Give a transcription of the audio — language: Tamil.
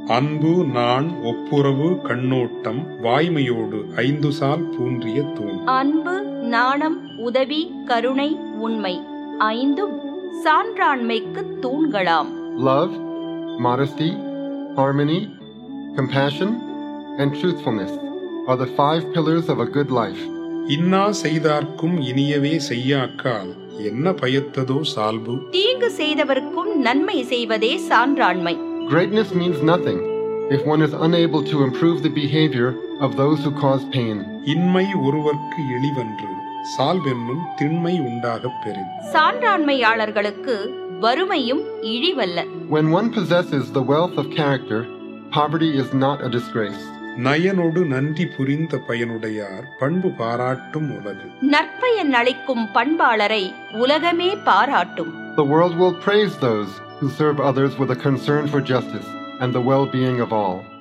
அன்பு நான் ஒப்புரவு கண்ணோட்டம் வாய்மையோடு ஐந்து சால் பூன்றிய தூண் அன்பு நாணம் உதவி கருணை உண்மை ஐந்தும் சான்றாண்மைக்கு தூண்களாம் Love, modesty, harmony, compassion, and truthfulness are the five pillars of a good life. இன்னா செய்தார்க்கும் இனியவே செய்யாக்கால் என்ன பயத்ததோ சால்பு தீங்கு செய்தவர்க்கும் நன்மை செய்வதே சான்றாண்மை Greatness means nothing if one is unable to improve the behavior of those who cause pain. இன்மை ஒருவர்க்கு இழிவன்று சால்வென்னும் திண்மை உண்டாகப் பெறின் சான்றாண்மையாளர்களுக்கு வறுமையும் இழிவல்ல When one possesses the wealth of character, poverty is not a disgrace. நயனொடு நன்றி புரிந்த பயனுடையார் பண்பு பாராட்டும் உலகு நற்பயன் அளிக்கும் பண்பாளரை உலகமே பாராட்டும் The world will praise those who serve others with a concern for justice and the well being of all.